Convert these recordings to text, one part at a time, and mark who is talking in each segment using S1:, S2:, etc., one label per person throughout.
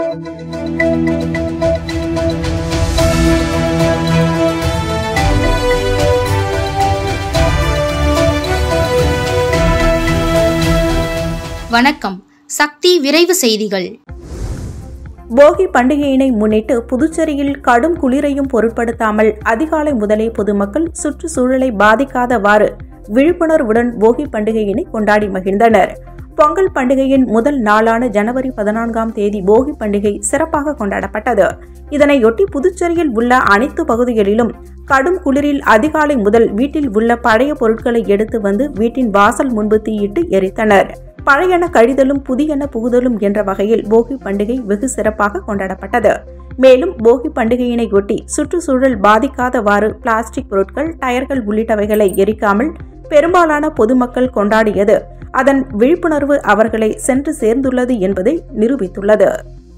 S1: வணக்கம் சக்தி விரைவு செய்திகள்
S2: போகி பண்டிகையினை முன்னிட்டு புதுச்சேரியில் கடும் குளிரையும் பொருட்படுத்தாமல் அதிகாலை முதலே பொதுமக்கள் சுற்றுச்சூழலை பாதிக்காதவாறு விழிப்புணர்வுடன் போகி பண்டிகையினை கொண்டாடி மகிழ்ந்தனர் பொங்கல் பண்டிகையின் முதல் நாளான ஜனவரி பதினான்காம் தேதி போகி பண்டிகை சிறப்பாக கொண்டாடப்பட்டது இதனையொட்டி புதுச்சேரியில் உள்ள அனைத்து பகுதிகளிலும் கடும் குளிரில் அதிகாலை முதல் வீட்டில் உள்ள பழைய பொருட்களை எடுத்து வந்து வீட்டின் வாசல் முன்பு தீயிட்டு எரித்தனர் பழையன கழிதலும் புதியன புகுதலும் என்ற வகையில் போகி பண்டிகை வெகு சிறப்பாக கொண்டாடப்பட்டது மேலும் போகி பண்டிகையினையொட்டி சுற்றுச்சூழல் பாதிக்காதவாறு பிளாஸ்டிக் பொருட்கள் டயர்கள் உள்ளிட்டவைகளை எரிக்காமல் பெரும்பாலான பொதுமக்கள் கொண்டாடியது அதன் விழிப்புணர்வு அவர்களை சென்று சேர்ந்துள்ளது என்பதை நிரூபித்துள்ளது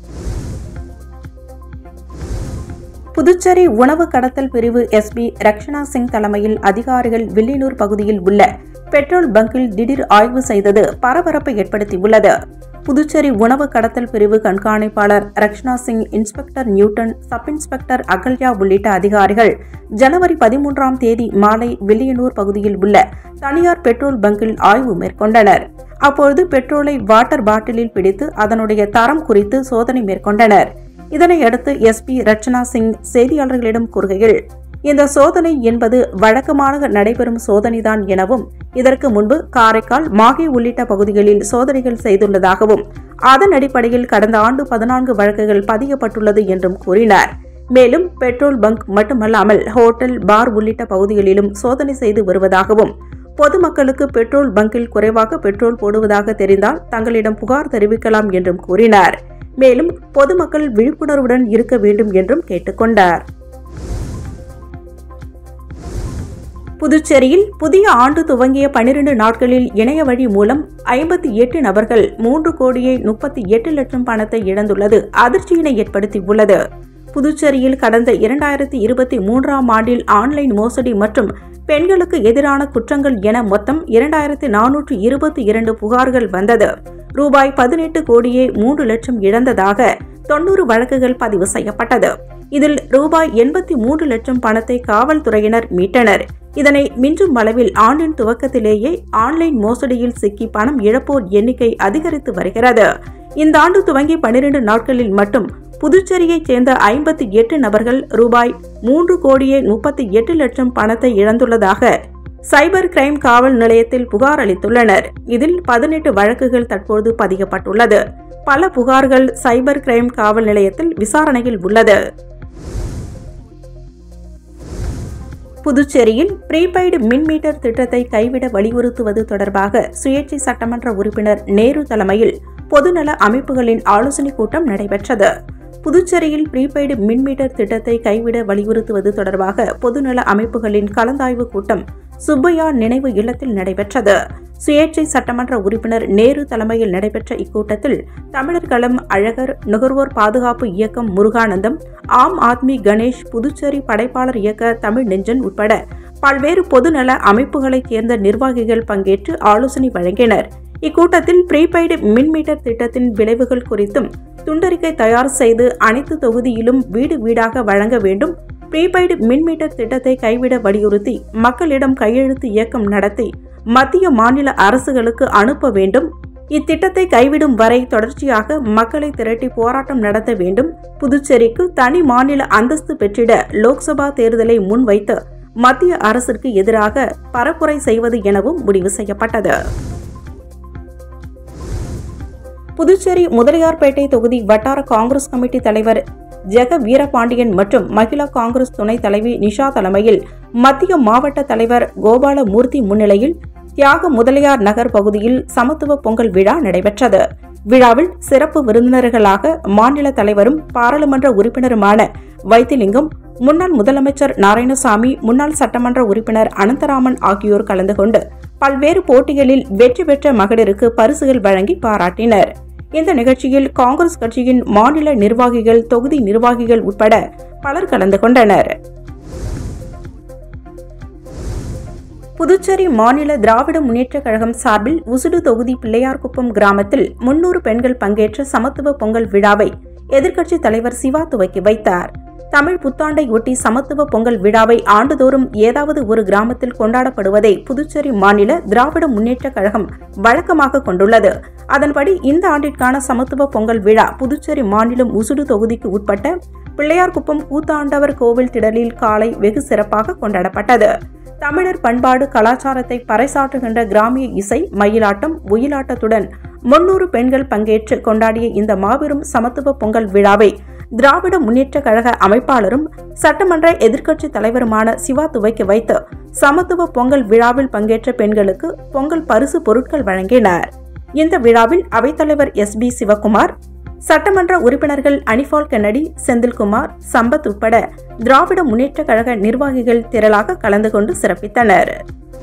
S2: புதுச்சேரி உணவு கடத்தல் பிரிவு எஸ்பி ரக்ஷனா சிங் தலைமையில் அதிகாரிகள் வில்லியனூர் பகுதியில் உள்ள பெட்ரோல் பங்கில் திடீர் ஆய்வு செய்தது பரபரப்பை ஏற்படுத்தியுள்ளது புதுச்சேரி உணவு கடத்தல் பிரிவு கண்காணிப்பாளர் Rakshana Singh inspector Newton sub inspector Ahalya உள்ளிட்ட அதிகாரிகள் ஜனவரி பதிமூன்றாம் தேதி மாலை வில்லியனூர் பகுதியில் உள்ள தனியார் பெட்ரோல் பங்கில் ஆய்வு மேற்கொண்டனர் அப்பொழுது பெட்ரோலை வாட்டர் பாட்டிலில் பிடித்து அதனுடைய தரம் குறித்து சோதனை மேற்கொண்டனர் இதனையடுத்து எஸ்பி ரச்சனா சிங் செய்தியாளர்களிடம் கூறுகையில் இந்த சோதனை என்பது வழக்கமாக நடைபெறும் சோதனைதான் எனவும் இதற்கு முன்பு காரைக்கால் மாகே உள்ளிட்ட பகுதிகளில் சோதனைகள் செய்துள்ளதாகவும் அதன் அடிப்படையில் கடந்த ஆண்டு பதினான்கு வழக்குகள் பதியப்பட்டுள்ளது என்றும் கூறினார் மேலும் பெட்ரோல் பங்க் மட்டுமல்லாமல் ஹோட்டல் பார் உள்ளிட்ட பகுதிகளிலும் சோதனை செய்து வருவதாகவும் பொதுமக்களுக்கு பெட்ரோல் பங்கில் குறைவாக பெட்ரோல் போடுவதாக தெரிந்தால் தங்களிடம் புகார் தெரிவிக்கலாம் என்றும் கூறினார் மேலும் பொதுமக்கள் விழிப்புணர்வுடன் இருக்க வேண்டும் என்றும் கேட்டுக்கொண்டார் புதுச்சேரியில் புதிய ஆண்டு துவங்கிய பனிரெண்டு நாட்களில் இணைய வழி மூலம் ஐம்பத்தி எட்டு நபர்கள் மூன்று கோடியே முப்பத்தி எட்டு லட்சம் பணத்தை இழந்துள்ளது அதிர்ச்சியினை ஏற்படுத்தியுள்ளது புதுச்சேரியில் கடந்த இரண்டாயிரத்தி இருபத்தி மூன்றாம் ஆண்டில் ஆன்லைன் மோசடி மற்றும் பெண்களுக்கு எதிரான குற்றங்கள் என மொத்தம் இரண்டாயிரத்தி நானூற்று இருபத்தி இரண்டு புகார்கள் வந்தது ரூபாய் பதினெட்டு கோடியே மூன்று லட்சம் இழந்ததாக தொன்னூறு வழக்குகள் பதிவு செய்யப்பட்டது இதில் ரூபாய் எண்பத்தி மூன்று லட்சம் பணத்தை காவல்துறையினர் மீட்டனர் இதனை மிஞ்சும் அளவில் ஆண்டின் துவக்கத்திலேயே ஆன்லைன் மோசடியில் சிக்கி பணம் இழப்போர் எண்ணிக்கை அதிகரித்து வருகிறது இந்த ஆண்டு துவங்கி பனிரெண்டு நாட்களில் மட்டும் புதுச்சேரியைச் சேர்ந்த ஐம்பத்தி எட்டு நபர்கள் ரூபாய் மூன்று கோடியே முப்பத்தி எட்டு லட்சம் பணத்தை இழந்துள்ளதாக சைபர் கிரைம் காவல் நிலையத்தில் புகார் அளித்துள்ளனர் இதில் பதினெட்டு வழக்குகள் தற்போது பதியப்பட்டுள்ளது பல புகார்கள் சைபர் கிரைம் காவல் நிலையத்தில் விசாரணையில் உள்ளது புதுச்சேரியில் ப்ரீபெய்டு மின் மீட்டர் திட்டத்தை கைவிட வலியுறுத்துவது தொடர்பாக சுயேட்சை சட்டமன்ற உறுப்பினர் நேரு தலைமையில் பொதுநல அமைப்புகளின் ஆலோசனைக் கூட்டம் நடைபெற்றது புதுச்சேரியில் ப்ரீபெய்டு மின் மீட்டர் திட்டத்தை கைவிட வலியுறுத்துவது தொடர்பாக பொதுநல அமைப்புகளின் கலந்தாய்வு கூட்டம் சுப்பையா நினைவு இல்லத்தில் நடைபெற்றது சுயேட்சை சட்டமன்ற உறுப்பினர் நேரு தலைமையில் நடைபெற்ற இக்கூட்டத்தில் தமிழர் களம் அழகர் நுகர்வோர் பாதுகாப்பு இயக்கம் முருகானந்தம் ஆம் ஆத்மி கணேஷ் புதுச்சேரி படைப்பாளர் இயக்க தமிழ் நெஞ்சன் உட்பட பல்வேறு பொதுநல அமைப்புகளைச் சேர்ந்த நிர்வாகிகள் பங்கேற்று ஆலோசனை வழங்கினர் இக்கூட்டத்தில் ப்ரீபெய்டு மின் மீட்டர் திட்டத்தின் விளைவுகள் குறித்தும் துண்டறிக்கை தயார் செய்து அனைத்து தொகுதியிலும் வீடு வீடாக வழங்க வேண்டும் ப்ரீபெய்டு மின் மீட்டர் திட்டத்தை கைவிட வலியுறுத்தி மக்களிடம் கையெழுத்து இயக்கம் நடத்தி மத்திய மாநில அரசுகளுக்கு அனுப்ப வேண்டும் இத்திட்டத்தை கைவிடும் வரை தொடர்ச்சியாக மக்களை திரட்டி போராட்டம் நடத்த வேண்டும் புதுச்சேரிக்கு தனி மாநில அந்தஸ்து பெற்றிட லோக்சபா தேர்தலை முன்வைத்து மத்திய அரசிற்கு எதிராக பரப்புரை செய்வது எனவும் முடிவு செய்யப்பட்டது புதுச்சேரி முதலியார்பேட்டை தொகுதி வட்டார காங்கிரஸ் கமிட்டி தலைவர் ஜெக வீரபாண்டியன் மற்றும் மகிழா காங்கிரஸ் துணைத் தலைவி நிஷா தலைமையில் மத்திய மாவட்ட தலைவர் கோபாலமூர்த்தி முன்னிலையில் தியாக முதலியார் நகர் பகுதியில் சமத்துவ பொங்கல் விழா நடைபெற்றது விழாவில் சிறப்பு விருந்தினர்களாக மாநில தலைவரும் பாராளுமன்ற உறுப்பினருமான வைத்திலிங்கம் முன்னாள் முதலமைச்சர் நாராயணசாமி முன்னாள் சட்டமன்ற உறுப்பினர் அனந்தராமன் ஆகியோர் கலந்து கொண்டு பல்வேறு போட்டிகளில் வெற்றி பெற்ற மகளிருக்கு பரிசுகள் வழங்கி பாராட்டினர் இந்த நிகழ்ச்சியில் காங்கிரஸ் கட்சியின் மாநில நிர்வாகிகள் தொகுதி நிர்வாகிகள் உட்பட பலர் கலந்து கொண்டனர் புதுச்சேரி மாநில திராவிட முன்னேற்றக் கழகம் சார்பில் உசுடு தொகுதி பிள்ளையார்குப்பம் கிராமத்தில் முன்னூறு பெண்கள் பங்கேற்ற சமத்துவ பொங்கல் விழாவை எதிர்க்கட்சி தலைவர் சிவா துவக்கி வைத்தார் தமிழ் புத்தாண்டை ஒட்டி சமத்துவ பொங்கல் விழாவை ஆண்டுதோறும் ஏதாவது ஒரு கிராமத்தில் கொண்டாடப்படுவதை புதுச்சேரி மாநில திராவிட முன்னேற்றக் கழகம் வழக்கமாக கொண்டுள்ளது அதன்படி இந்த ஆண்டிற்கான சமத்துவ பொங்கல் விழா புதுச்சேரி மாநிலம் உசுடு தொகுதிக்கு உட்பட்ட பிள்ளையார்குப்பம் கூத்தாண்டவர் கோவில் திடலில் காலை வெகு சிறப்பாக கொண்டாடப்பட்டது தமிழர் பண்பாடு கலாச்சாரத்தை பறைசாற்றுகின்ற கிராமிய இசை மயிலாட்டம் ஒயிலாட்டத்துடன் முன்னூறு பெண்கள் பங்கேற்று கொண்டாடிய இந்த மாபெரும் சமத்துவ பொங்கல் விழாவை திராவிட முன்னேற்ற கழக அமைப்பாளரும் சட்டமன்ற எதிர்க்கட்சி தலைவருமான சிவா துவக்கி வைத்து சமத்துவ பொங்கல் விழாவில் பங்கேற்ற பெண்களுக்கு பொங்கல் பரிசு பொருட்கள் வழங்கினார் இந்த விழாவில் அவைத்தலைவர் எஸ் பி சிவகுமார் சட்டமன்ற உறுப்பினர்கள் அனிபால் கென்னடி செந்தில்குமார் சம்பத் உட்பட திராவிட முன்னேற்ற கழக நிர்வாகிகள் திரளாக கலந்து கொண்டு சிறப்பித்தனர்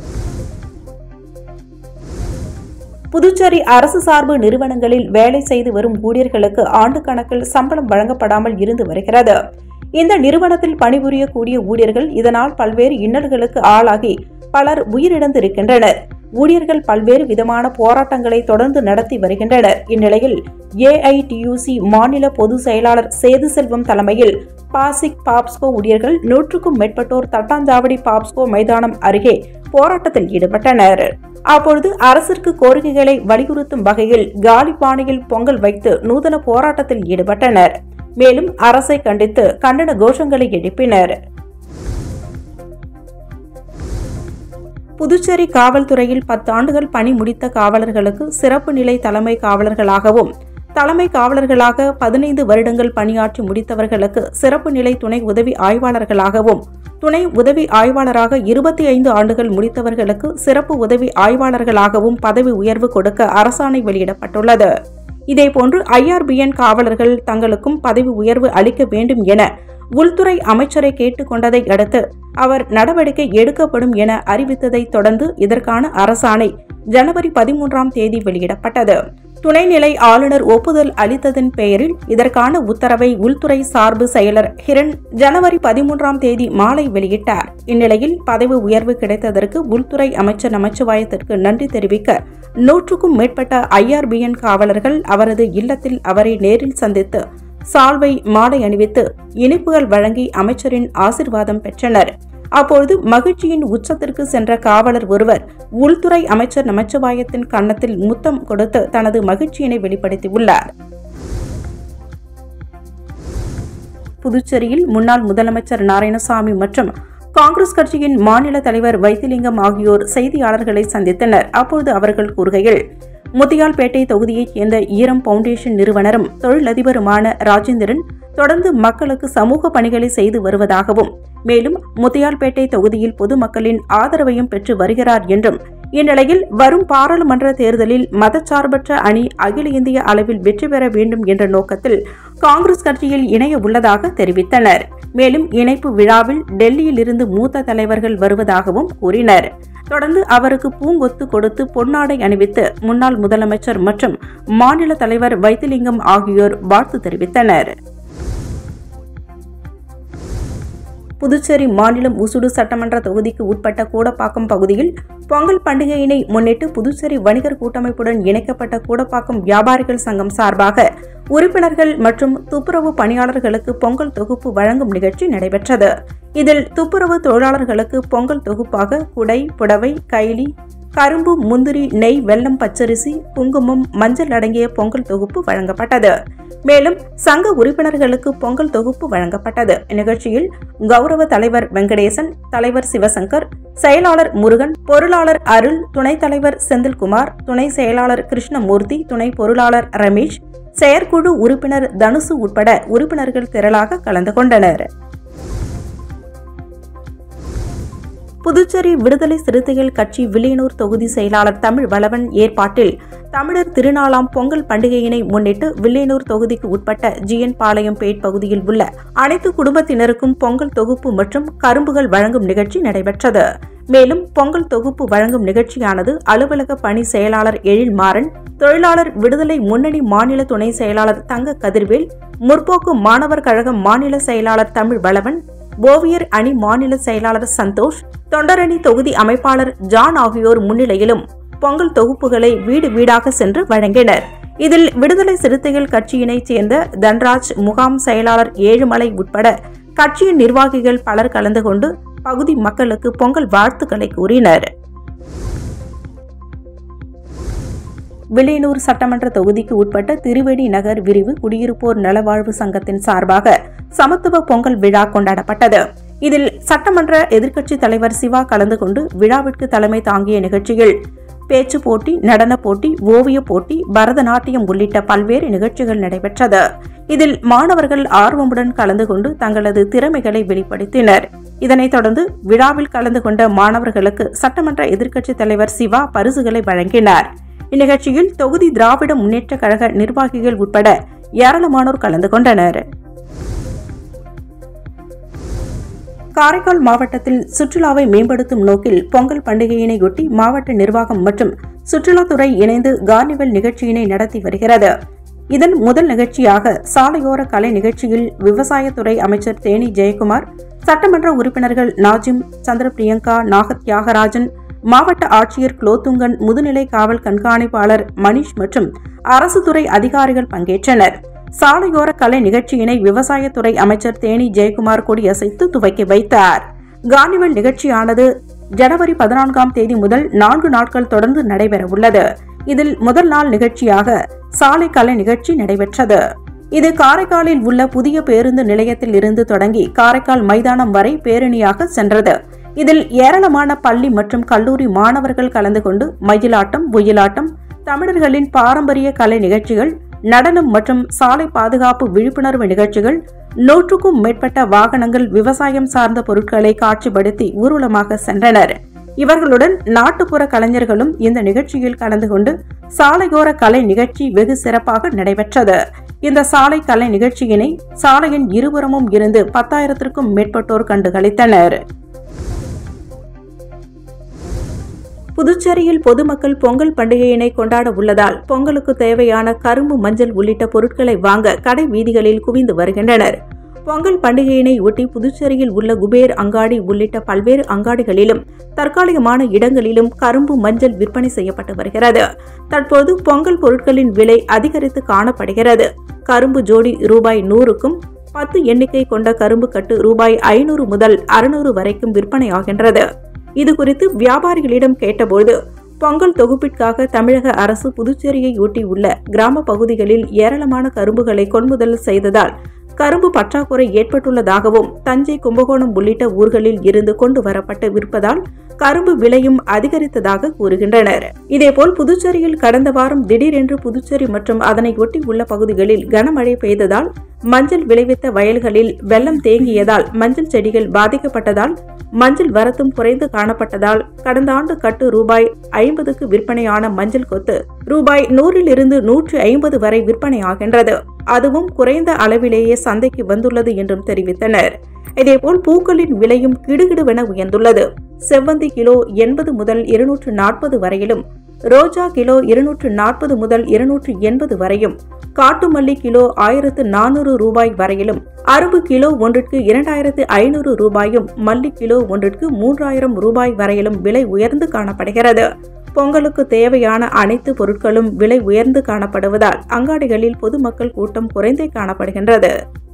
S2: புதுச்சேரி அரசு சார்பு நிறுவனங்களில் வேலை செய்து வரும் ஊழியர்களுக்கு ஆண்டு கணக்கில் சம்பளம் வழங்கப்படாமல் இருந்து வருகிறது இந்த நிறுவனத்தில் பணிபுரியக்கூடிய ஊழியர்கள் இதனால் பல்வேறு இன்னல்களுக்கு ஆளாகி பலர் உயிரிழந்திருக்கின்றனர் ஊழியர்கள் பல்வேறு விதமான போராட்டங்களை தொடர்ந்து நடத்தி வருகின்றனர் இந்நிலையில் ஏஐடியூசி மாநில பொதுச் செயலாளர் சேது செல்வம் தலைமையில் பாசிக் பாப்ஸ்கோ ஊழியர்கள் நூற்றுக்கும் மேற்பட்டோர் தட்டாஞ்சாவடி பாப்ஸ்கோ மைதானம் அருகே போராட்டத்தில் ஈடுபட்டனர் அப்பொழுது அரசிற்கு கோரிக்கைகளை வலியுறுத்தும் வகையில் காலி பானையில் பொங்கல் வைத்து நூதன போராட்டத்தில் ஈடுபட்டனர் மேலும் அரசை கண்டித்து கண்டன கோஷங்களை எழுப்பினர் புதுச்சேரி காவல்துறையில் பத்தாண்டுகள் பணி முடித்த காவலர்களுக்கு சிறப்பு நிலை தலைமை காவலர்களாகவும் தலைமை காவலர்களாக பதினைந்து வருடங்கள் பணியாற்றி முடித்தவர்களுக்கு சிறப்பு நிலை துணை உதவி ஆய்வாளர்களாகவும் துணை உதவி ஆய்வாளராக இருபத்தி ஐந்து ஆண்டுகள் முடித்தவர்களுக்கு சிறப்பு உதவி ஆய்வாளர்களாகவும் பதவி உயர்வு கொடுக்க அரசாணை வெளியிடப்பட்டுள்ளது இதேபோன்று ஐஆர்பிஎன் காவலர்கள் தங்களுக்கும் பதவி உயர்வு அளிக்க வேண்டும் என உள்துறை அமைச்சரை கேட்டுக்கொண்டதை அடுத்து அவர் நடவடிக்கை எடுக்கப்படும் என அறிவித்ததை தொடர்ந்து இதற்கான அரசாணை ஜனவரி பதிமூன்றாம் தேதி வெளியிடப்பட்டது துணைநிலை ஆளுநர் ஒப்புதல் அளித்ததன் பெயரில் இதற்கான உத்தரவை உள்துறை சார்பு செயலர் ஹிரண் ஜனவரி பதிமூன்றாம் தேதி மாலை வெளியிட்டார் இந்நிலையில் பதவி உயர்வு கிடைத்ததற்கு உள்துறை அமைச்சர் நமச்சிவாயத்திற்கு நன்றி தெரிவிக்க நூற்றுக்கும் மேற்பட்ட ஐஆர்பிஎன் காவலர்கள் அவரது இல்லத்தில் அவரை நேரில் சந்தித்து சால்வை மாலை அணிவித்து இனிப்புகள் வழங்கி அமைச்சரின் ஆசிர்வாதம் பெற்றனர் அப்பொழுது மகிழ்ச்சியின் உச்சத்திற்கு சென்ற காவலர் ஒருவர் உள்துறை அமைச்சர் நமச்சிவாயத்தின் கன்னத்தில் முத்தம் கொடுத்து தனது மகிழ்ச்சியினை வெளிப்படுத்தியுள்ளார் புதுச்சேரியில் முன்னாள் முதலமைச்சர் நாராயணசாமி மற்றும் காங்கிரஸ் கட்சியின் மாநில தலைவர் வைத்திலிங்கம் ஆகியோர் செய்தியாளர்களை சந்தித்தனர் அப்போது அவர்கள் கூறுகையில் முத்தியால்பேட்டை தொகுதியைச் சேர்ந்த ஈரம் பவுண்டேஷன் நிறுவனரும் தொழிலதிபருமான ராஜேந்திரன் தொடர்ந்து மக்களுக்கு சமூக பணிகளை செய்து வருவதாகவும் மேலும் முத்தியால்பேட்டை தொகுதியில் பொதுமக்களின் ஆதரவையும் பெற்று வருகிறார் என்றும் இந்நிலையில் வரும் பாராளுமன்ற தேர்தலில் மதச்சார்பற்ற அணி அகில இந்திய அளவில் வெற்றி பெற வேண்டும் என்ற நோக்கத்தில் காங்கிரஸ் கட்சியில் இணைய உள்ளதாக தெரிவித்தனர் மேலும் இணைப்பு விழாவில் டெல்லியில் இருந்து மூத்த தலைவர்கள் வருவதாகவும் கூறினர் தொடர்ந்து அவருக்கு பூங்கொத்து கொடுத்து பொன்னாடை அணிவித்து முன்னாள் முதலமைச்சர் மற்றும் மாநில தலைவர் வைத்திலிங்கம் ஆகியோர் வாழ்த்து தெரிவித்தனர் புதுச்சேரி மாநிலம் உசுடு சட்டமன்ற தொகுதிக்கு உட்பட்ட கூடப்பாக்கம் பகுதியில் பொங்கல் பண்டிகையினை முன்னிட்டு புதுச்சேரி வணிகர் கூட்டமைப்புடன் இணைக்கப்பட்ட கூடப்பாக்கம் வியாபாரிகள் சங்கம் சார்பாக உறுப்பினர்கள் மற்றும் துப்புரவு பணியாளர்களுக்கு பொங்கல் தொகுப்பு வழங்கும் நிகழ்ச்சி நடைபெற்றது இதில் துப்புரவு தொழிலாளர்களுக்கு பொங்கல் தொகுப்பாக குடை புடவை கைலி கரும்பு முந்திரி நெய் வெல்லம் பச்சரிசி குங்குமம் மஞ்சள் அடங்கிய பொங்கல் தொகுப்பு வழங்கப்பட்டது மேலும் சங்க உறுப்பினர்களுக்கு பொங்கல் தொகுப்பு வழங்கப்பட்டது இந்நிகழ்ச்சியில் கௌரவ தலைவர் வெங்கடேசன் தலைவர் சிவசங்கர் செயலாளர் முருகன் பொருளாளர் அருள் துணைத் தலைவர் செந்தில்குமார் துணை செயலாளர் கிருஷ்ணமூர்த்தி துணை பொருளாளர் ரமேஷ் செயற்குழு உறுப்பினர் தனுசு உட்பட உறுப்பினர்கள் திரளாக கலந்து கொண்டனர் புதுச்சேரி விடுதலை சிறுத்தைகள் கட்சி வில்லியனூர் தொகுதி செயலாளர் தமிழ் வளவன் ஏற்பாட்டில் தமிழர் திருநாளாம் பொங்கல் பண்டிகையினை முன்னிட்டு வில்லியனூர் தொகுதிக்கு உட்பட்ட ஜிஎன் பாளையம் பேட் பகுதியில் உள்ள அனைத்து குடும்பத்தினருக்கும் பொங்கல் தொகுப்பு மற்றும் கரும்புகள் வழங்கும் நிகழ்ச்சி நடைபெற்றது மேலும் பொங்கல் தொகுப்பு வழங்கும் நிகழ்ச்சியானது அலுவலக பணி செயலாளர் எழில்மாறன் தொழிலாளர் விடுதலை முன்னணி மாநில துணை செயலாளர் தங்க கதிர்வேல் முற்போக்கு மாணவர் கழகம் மாநில செயலாளர் தமிழ் வளவன் ஓவியர் அணி மாநில செயலாளர் சந்தோஷ் தொண்டரணி தொகுதி அமைப்பாளர் ஜான் ஆகியோர் முன்னிலையிலும் பொங்கல் தொகுப்புகளை வீடு வீடாக சென்று வழங்கினர் இதில் விடுதலை சிறுத்தைகள் கட்சியினைச் சேர்ந்த தன்ராஜ் முகாம் செயலாளர் ஏழுமலை உட்பட கட்சியின் நிர்வாகிகள் பலர் கலந்து கொண்டு பகுதி மக்களுக்கு பொங்கல் வாழ்த்துக்களை கூறினர் வில்லியனூர் சட்டமன்ற தொகுதிக்கு உட்பட்ட திருவேணி நகர் விரிவு குடியிருப்போர் நலவாழ்வு சங்கத்தின் சார்பாக சமத்துவ பொங்கல் விழா கொண்டாடப்பட்டது இதில் சட்டமன்ற எதிர்க்கட்சித் தலைவர் சிவா கலந்து கொண்டு விழாவிற்கு தலைமை தாங்கிய நிகழ்ச்சியில் பேச்சு போட்டி நடன போட்டி ஓவிய போட்டி பரதநாட்டியம் உள்ளிட்ட பல்வேறு நிகழ்ச்சிகள் நடைபெற்றது இதில் மாணவர்கள் ஆர்வமுடன் கலந்து கொண்டு தங்களது திறமைகளை வெளிப்படுத்தினர் இதனைத் தொடர்ந்து விழாவில் கலந்து கொண்ட மாணவர்களுக்கு சட்டமன்ற எதிர்க்கட்சித் தலைவர் சிவா பரிசுகளை வழங்கினார் இந்நிகழ்ச்சியில் தொகுதி திராவிட முன்னேற்ற கழக நிர்வாகிகள் உட்பட ஏராளமானோர் கலந்து கொண்டனர் காரைக்கால் மாவட்டத்தில் சுற்றுலாவை மேம்படுத்தும் நோக்கில் பொங்கல் பண்டிகையினையொட்டி மாவட்ட நிர்வாகம் மற்றும் சுற்றுலாத்துறை இணைந்து கார்னிவல் நிகழ்ச்சியினை நடத்தி வருகிறது இதன் முதல் நிகழ்ச்சியாக சாலையோர கலை நிகழ்ச்சியில் விவசாயத்துறை அமைச்சர் தேனி ஜெயக்குமார் சட்டமன்ற உறுப்பினர்கள் நாஜிம் சந்திர பிரியங்கா நாகத் தியாகராஜன் மாவட்ட ஆட்சியர் குலோத்துங்கன் முதுநிலை காவல் கண்காணிப்பாளர் மணிஷ் மற்றும் அரசு துறை அதிகாரிகள் பங்கேற்றனர் சாலையோர கலை நிகழ்ச்சியினை விவசாயத்துறை அமைச்சர் தேனி ஜெயக்குமார் கொடியசைத்து துவக்கி வைத்தார் கார்னிவல் நிகழ்ச்சியானது ஜனவரி பதினான்காம் தேதி முதல் நான்கு நாட்கள் தொடர்ந்து நடைபெறவுள்ளது இதில் முதல் நாள் நிகழ்ச்சியாக சாலை கலை நிகழ்ச்சி நடைபெற்றது இது காரைக்காலில் உள்ள புதிய பேருந்து நிலையத்தில் இருந்து தொடங்கி காரைக்கால் மைதானம் வரை பேரணியாக சென்றது இதில் ஏராளமான பள்ளி மற்றும் கல்லூரி மாணவர்கள் கலந்து கொண்டு மயிலாட்டம் ஒயிலாட்டம் தமிழர்களின் பாரம்பரிய கலை நிகழ்ச்சிகள் நடனம் மற்றும் சாலை பாதுகாப்பு விழிப்புணர்வு நிகழ்ச்சிகள் நூற்றுக்கும் மேற்பட்ட வாகனங்கள் விவசாயம் சார்ந்த பொருட்களை காட்சிப்படுத்தி ஊர்வலமாக சென்றனர் இவர்களுடன் நாட்டுப்புற கலைஞர்களும் இந்த நிகழ்ச்சியில் கலந்து கொண்டு சாலையோர கலை நிகழ்ச்சி வெகு சிறப்பாக நடைபெற்றது இந்த சாலை கலை நிகழ்ச்சியினை சாலையின் இருபுறமும் இருந்து பத்தாயிரத்திற்கும் மேற்பட்டோர் கண்டுகளித்தனர் புதுச்சேரியில் பொதுமக்கள் பொங்கல் பண்டிகையினை கொண்டாட உள்ளதால் பொங்கலுக்கு தேவையான கரும்பு மஞ்சள் உள்ளிட்ட பொருட்களை வாங்க கடை வீதிகளில் குவிந்து வருகின்றனர் பொங்கல் பண்டிகையினை ஒட்டி புதுச்சேரியில் உள்ள குபேர் அங்காடி உள்ளிட்ட பல்வேறு அங்காடிகளிலும் தற்காலிகமான இடங்களிலும் கரும்பு மஞ்சள் விற்பனை செய்யப்பட்டு வருகிறது தற்போது பொங்கல் பொருட்களின் விலை அதிகரித்து காணப்படுகிறது கரும்பு ஜோடி ரூபாய் நூறுக்கும் பத்து எண்ணிக்கை கொண்ட கரும்பு கட்டு ரூபாய் ஐநூறு முதல் அறுநூறு வரைக்கும் விற்பனையாகின்றது இது குறித்து வியாபாரிகளிடம் கேட்டபோது பொங்கல் தொகுப்பிற்காக தமிழக அரசு புதுச்சேரியை ஒட்டியுள்ள கிராம பகுதிகளில் ஏராளமான கரும்புகளை கொள்முதல் செய்ததால் கரும்பு பற்றாக்குறை ஏற்பட்டுள்ளதாகவும் தஞ்சை கும்பகோணம் உள்ளிட்ட ஊர்களில் இருந்து கொண்டு வரப்பட்டு விற்பதால் கரும்பு விலையும் அதிகரித்ததாக கூறுகின்றனர் இதேபோல் புதுச்சேரியில் கடந்த வாரம் திடீரென்று புதுச்சேரி மற்றும் அதனை ஒட்டி உள்ள பகுதிகளில் கனமழை பெய்ததால் மஞ்சள் விளைவித்த வயல்களில் வெள்ளம் தேங்கியதால் மஞ்சள் செடிகள் பாதிக்கப்பட்டதால் மஞ்சள் வரத்தும் குறைந்து காணப்பட்டதால் கடந்த ஆண்டு கட்டு ரூபாய் ஐம்பதுக்கு விற்பனையான மஞ்சள் கொத்து ரூபாய் நூறில் இருந்து நூற்று ஐம்பது வரை விற்பனையாகின்றது அதுவும் குறைந்த அளவிலேயே சந்தைக்கு வந்துள்ளது என்றும் தெரிவித்தனர் இதேபோல் பூக்களின் விலையும் கிடுகிடுவென உயர்ந்துள்ளது செவ்வந்தி கிலோ எண்பது முதல் இருநூற்று நாற்பது வரையிலும் ரோஜா கிலோ இருநூற்று நாற்பது முதல் இருநூற்று எண்பது வரையும் காட்டுமல்லி கிலோ ஆயிரத்து நானூறு ரூபாய் வரையிலும் அரும்பு கிலோ ஒன்றிற்கு இரண்டாயிரத்து ஐநூறு ரூபாயும் மல்லி கிலோ ஒன்றிற்கு மூன்றாயிரம் ரூபாய் வரையிலும் விலை உயர்ந்து காணப்படுகிறது பொங்கலுக்கு தேவையான அனைத்து பொருட்களும் விலை உயர்ந்து காணப்படுவதால் அங்காடிகளில் பொதுமக்கள் கூட்டம் குறைந்தே காணப்படுகின்றது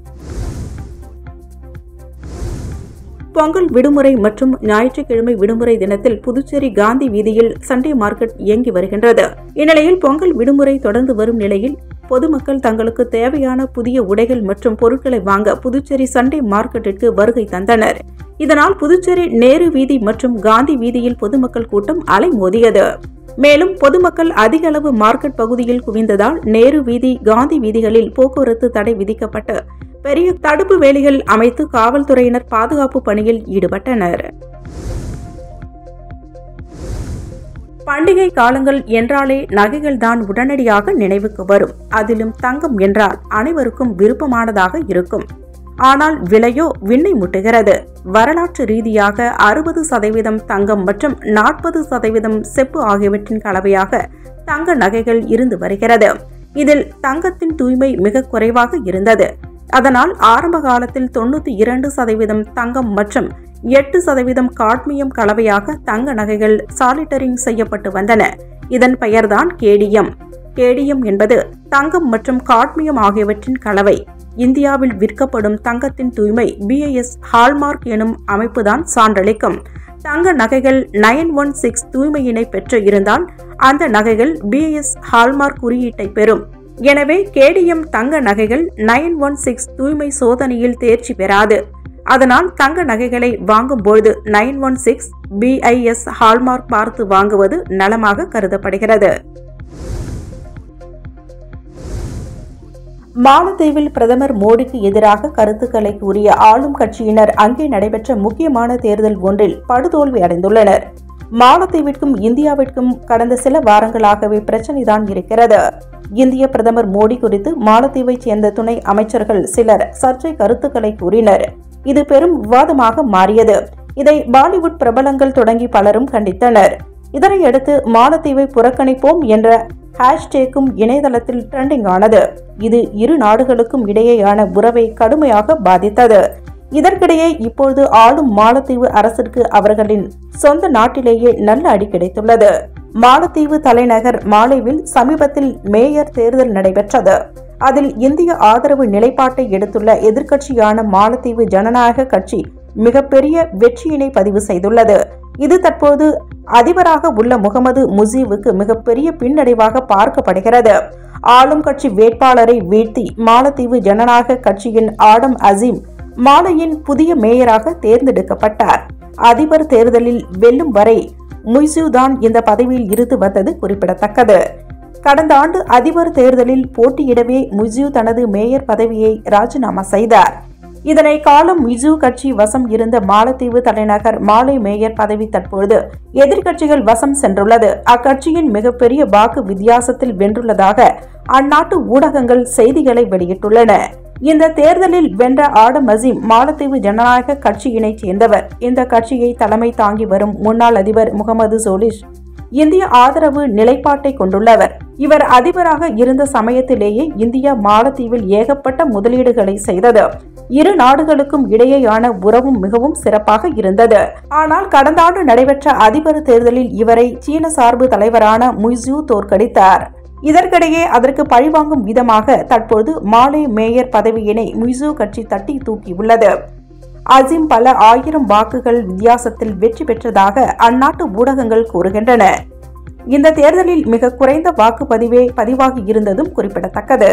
S2: பொங்கல் விடுமுறை மற்றும் ஞாயிற்றுக்கிழமை விடுமுறை தினத்தில் புதுச்சேரி காந்தி வீதியில் சண்டே மார்க்கெட் இயங்கி வருகின்றது இந்நிலையில் பொங்கல் விடுமுறை தொடர்ந்து வரும் நிலையில் பொதுமக்கள் தங்களுக்கு தேவையான புதிய உடைகள் மற்றும் பொருட்களை வாங்க புதுச்சேரி சண்டே மார்க்கெட்டிற்கு வருகை தந்தனர் இதனால் புதுச்சேரி நேரு வீதி மற்றும் காந்தி வீதியில் பொதுமக்கள் கூட்டம் அலைமோதியது மேலும் பொதுமக்கள் அதிக அளவு மார்க்கெட் பகுதியில் குவிந்ததால் நேரு வீதி காந்தி வீதிகளில் போக்குவரத்து தடை விதிக்கப்பட்டு பெரிய தடுப்பு வேலிகள் அமைத்து காவல்துறையினர் பாதுகாப்பு பணியில் ஈடுபட்டனர் பண்டிகை காலங்கள் என்றாலே நகைகள் தான் உடனடியாக நினைவுக்கு வரும் அதிலும் தங்கம் என்றால் அனைவருக்கும் விருப்பமானதாக இருக்கும் ஆனால் விலையோ விண்ணை முட்டுகிறது வரலாற்று ரீதியாக அறுபது சதவீதம் தங்கம் மற்றும் நாற்பது சதவீதம் செப்பு ஆகியவற்றின் கலவையாக தங்க நகைகள் இருந்து வருகிறது இதில் தங்கத்தின் தூய்மை மிக குறைவாக இருந்தது அதனால் ஆரம்ப காலத்தில் தொண்ணூத்தி இரண்டு சதவீதம் தங்கம் மற்றும் எட்டு சதவீதம் காட்மியம் கலவையாக தங்க நகைகள் சாலிட்டரிங் செய்யப்பட்டு வந்தன இதன் பெயர்தான் கேடியம் கேடியம் என்பது தங்கம் மற்றும் காட்மியம் ஆகியவற்றின் கலவை இந்தியாவில் விற்கப்படும் தங்கத்தின் தூய்மை பிஐஎஸ் ஹால்மார்க் எனும் அமைப்புதான் சான்றளிக்கும் தங்க நகைகள் நயன் ஒன் சிக்ஸ் தூய்மையினை பெற்று இருந்தால் அந்த நகைகள் பிஐஎஸ் ஹால்மார்க் குறியீட்டை பெறும் எனவே கேடிஎம் தங்க நகைகள் நயன் ஒன் சிக்ஸ் தூய்மை சோதனையில் தேர்ச்சி பெறாது அதனால் தங்க நகைகளை வாங்கும்பொழுது nine one six BIS hallmark பார்த்து வாங்குவது நலமாக கருதப்படுகிறது மாலத்தீவில் பிரதமர் மோடிக்கு எதிராக கருத்துக்களை கூறிய ஆளும் கட்சியினர் அங்கே நடைபெற்ற முக்கியமான தேர்தல் ஒன்றில் படுதோல்வி அடைந்துள்ளனர் மாலத்தீவிற்கும் இந்தியாவிற்கும் கடந்த சில வாரங்களாகவே பிரச்சனைதான் இருக்கிறது இந்திய பிரதமர் மோடி குறித்து மாலத்தீவைச் சேர்ந்த துணை அமைச்சர்கள் சிலர் சர்ச்சை கருத்துக்களை கூறினர் இது பெரும் விவாதமாக மாறியது இதை பாலிவுட் பிரபலங்கள் தொடங்கி பலரும் கண்டித்தனர் இதனையடுத்து மாலத்தீவை புறக்கணிப்போம் என்ற ஹேஷ்டேக்கும் இணையதளத்தில் ட்ரெண்டிங் ஆனது இது இரு நாடுகளுக்கும் இடையேயான உறவை கடுமையாக பாதித்தது இதற்கிடையே இப்பொழுது ஆளும் மாலத்தீவு அரசிற்கு அவர்களின் சொந்த நாட்டிலேயே நல்ல அடி கிடைத்துள்ளது மாலத்தீவு தலைநகர் மாலேவில் சமீபத்தில் மேயர் தேர்தல் நடைபெற்றது அதில் இந்திய ஆதரவு நிலைப்பாட்டை எடுத்துள்ள எதிர்க்கட்சியான மாலத்தீவு ஜனநாயக கட்சி மிகப்பெரிய வெற்றியினை பதிவு செய்துள்ளது இது தற்போது அதிபராக உள்ள முகமது முசீவுக்கு மிகப்பெரிய பின்னடைவாக பார்க்கப்படுகிறது ஆளும் கட்சி வேட்பாளரை வீழ்த்தி மாலத்தீவு ஜனநாயக கட்சியின் ஆடம் அசீம் மாலையின் புதிய மேயராக தேர்ந்தெடுக்கப்பட்டார் அதிபர் தேர்தலில் வெல்லும் வரை முய்சு தான் இந்த பதவியில் இருந்து வந்தது குறிப்பிடத்தக்கது கடந்த ஆண்டு அதிபர் தேர்தலில் போட்டியிடவே முய்சு தனது மேயர் பதவியை ராஜினாமா செய்தார் இதனை காலம் மிசு கட்சி வசம் இருந்த மாலத்தீவு தலைநகர் மாலை மேயர் பதவி தற்பொழுது எதிர்க்கட்சிகள் வசம் சென்றுள்ளது அக்கட்சியின் மிகப்பெரிய வாக்கு வித்தியாசத்தில் வென்றுள்ளதாக அந்நாட்டு ஊடகங்கள் செய்திகளை வெளியிட்டுள்ளன இந்த தேர்தலில் வென்ற ஆடம் அசீம் மாலத்தீவு ஜனநாயக கட்சியினைச் சேர்ந்தவர் இந்த கட்சியை தலைமை தாங்கி வரும் முன்னாள் அதிபர் முகமது சோலிஷ் இந்திய ஆதரவு நிலைப்பாட்டை கொண்டுள்ளவர் இவர் அதிபராக இருந்த சமயத்திலேயே இந்தியா மாலத்தீவில் ஏகப்பட்ட முதலீடுகளை செய்தது இரு நாடுகளுக்கும் இடையேயான உறவும் மிகவும் சிறப்பாக இருந்தது ஆனால் கடந்த ஆண்டு நடைபெற்ற அதிபர் தேர்தலில் இவரை சீன சார்பு தலைவரான முய்சு தோற்கடித்தார் இதற்கிடையே அதற்கு பழிவாங்கும் விதமாக தற்போது மாலே மேயர் பதவியினை முய்சு கட்சி தட்டி தூக்கியுள்ளது அசிம் பல ஆயிரம் வாக்குகள் வித்தியாசத்தில் வெற்றி பெற்றதாக அந்நாட்டு ஊடகங்கள் கூறுகின்றன இந்த தேர்தலில் மிக குறைந்த வாக்குப்பதிவே பதிவாகி இருந்ததும் குறிப்பிடத்தக்கது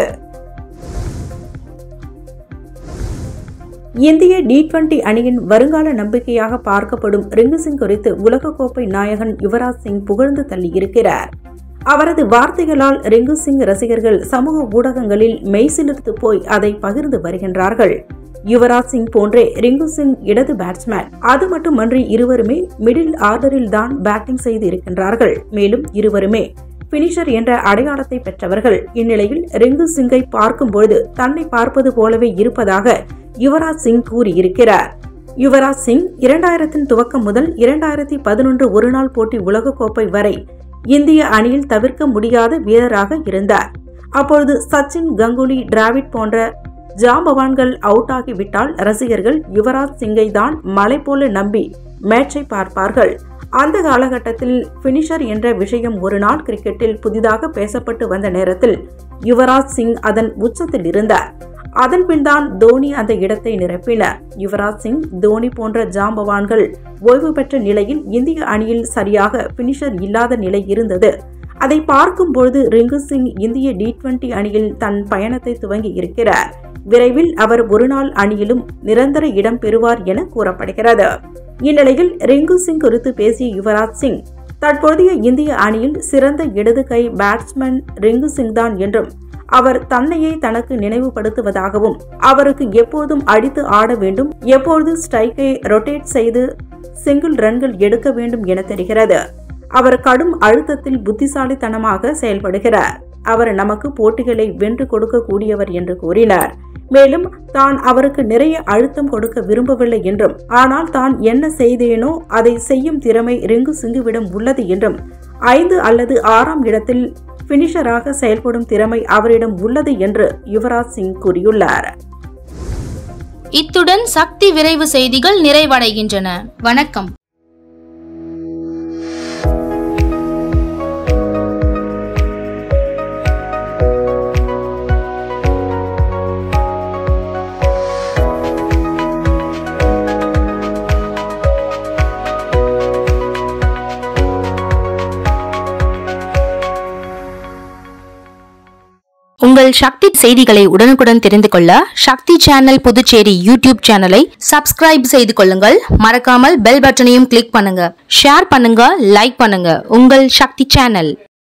S2: இந்திய டி டுவெண்டி அணியின் வருங்கால நம்பிக்கையாக பார்க்கப்படும் ரிங்கு சிங் குறித்து உலகக்கோப்பை நாயகன் யுவராஜ் சிங் புகழ்ந்து தள்ளியிருக்கிறார் அவரது வார்த்தைகளால் ரிங்கு சிங் ரசிகர்கள் சமூக ஊடகங்களில் மெய்சிலிர்த்து போய் அதை பகிர்ந்து வருகின்றார்கள் யுவராஜ் சிங் போன்றே ரிங்கு சிங் இடது பேட்ஸ்மேன் அது மட்டுமன்றி இருவருமே மிடில் ஆர்டரில் தான் பேட்டிங் செய்து இருக்கின்றார்கள் மேலும் இருவருமே பினிஷர் என்ற அடையாளத்தை பெற்றவர்கள் இந்நிலையில் ரிங்கு சிங்கை பார்க்கும்பொழுது தன்னை பார்ப்பது போலவே இருப்பதாக யுவராஜ் சிங் கூறியிருக்கிறார் யுவராஜ் சிங் இரண்டாயிரத்தின் துவக்கம் முதல் இரண்டாயிரத்தி பதினொன்று ஒருநாள் போட்டி உலகக்கோப்பை வரை இந்திய அணியில் தவிர்க்க முடியாத வீரராக இருந்தார் அப்பொழுது சச்சின் கங்குலி டிராவிட் போன்ற ஜாம்பவான்கள் அவுட் ஆகிவிட்டால் ரசிகர்கள் யுவராஜ் சிங்கை தான் மலை போல நம்பி மேட்சை பார்ப்பார்கள் அந்த காலகட்டத்தில் பினிஷர் என்ற விஷயம் ஒரு நாள் கிரிக்கெட்டில் புதிதாக பேசப்பட்டு வந்த நேரத்தில் யுவராஜ் சிங் அதன் உச்சத்தில் இருந்தார் அதன் பின்தான் தோனி அந்த இடத்தை நிரப்பினார் யுவராஜ் சிங் தோனி போன்ற ஜாம்பவான்கள் ஓய்வு பெற்ற நிலையில் இந்திய அணியில் சரியாக பினிஷர் இல்லாத நிலை இருந்தது அதை பார்க்கும் பொழுது ரிங்கு சிங் இந்திய டி டுவெண்டி அணியில் தன் பயணத்தை துவங்கி இருக்கிறார் விரைவில் அவர் ஒருநாள் அணியிலும் நிரந்தர இடம் பெறுவார் என கூறப்படுகிறது இந்நிலையில் ரிங்கு சிங் குறித்து பேசிய யுவராஜ் சிங் தற்போதைய இந்திய அணியில் சிறந்த இடது கை பேட்ஸ்மேன் ரிங்கு சிங் தான் என்றும் அவர் தன்னையே தனக்கு நினைவுபடுத்துவதாகவும் அவருக்கு எப்போதும் அடித்து ஆட வேண்டும் எப்பொழுது ஸ்ட்ரைக்கை ரொட்டேட் செய்து சிங்கிள் ரன்கள் எடுக்க வேண்டும் என தெரிகிறது அவர் கடும் அழுத்தத்தில் புத்திசாலித்தனமாக செயல்படுகிறார் அவர் நமக்கு போட்டிகளை வென்று கொடுக்கக்கூடியவர் என்று கூறினார் மேலும் தான் அவருக்கு நிறைய அழுத்தம் கொடுக்க விரும்பவில்லை என்றும் ஆனால் தான் என்ன செய்தேனோ அதை செய்யும் திறமை ரிங்கு சிங்குவிடம் உள்ளது என்றும் ஐந்து அல்லது ஆறாம் இடத்தில் பினிஷராக செயல்படும் திறமை அவரிடம் உள்ளது என்று யுவராஜ் சிங் கூறியுள்ளார்
S1: இத்துடன் சக்தி விரைவு செய்திகள் நிறைவடைகின்றன வணக்கம் உங்கள் சக்தி செய்திகளை உடனுக்குடன் தெரிந்து கொள்ள சக்தி சேனல் புதுச்சேரி யூடியூப் சேனலை சப்ஸ்கிரைப் செய்து கொள்ளுங்கள் மறக்காமல் பெல் பட்டனையும் கிளிக் பண்ணுங்க ஷேர் பண்ணுங்க லைக் பண்ணுங்க உங்கள் சக்தி சேனல்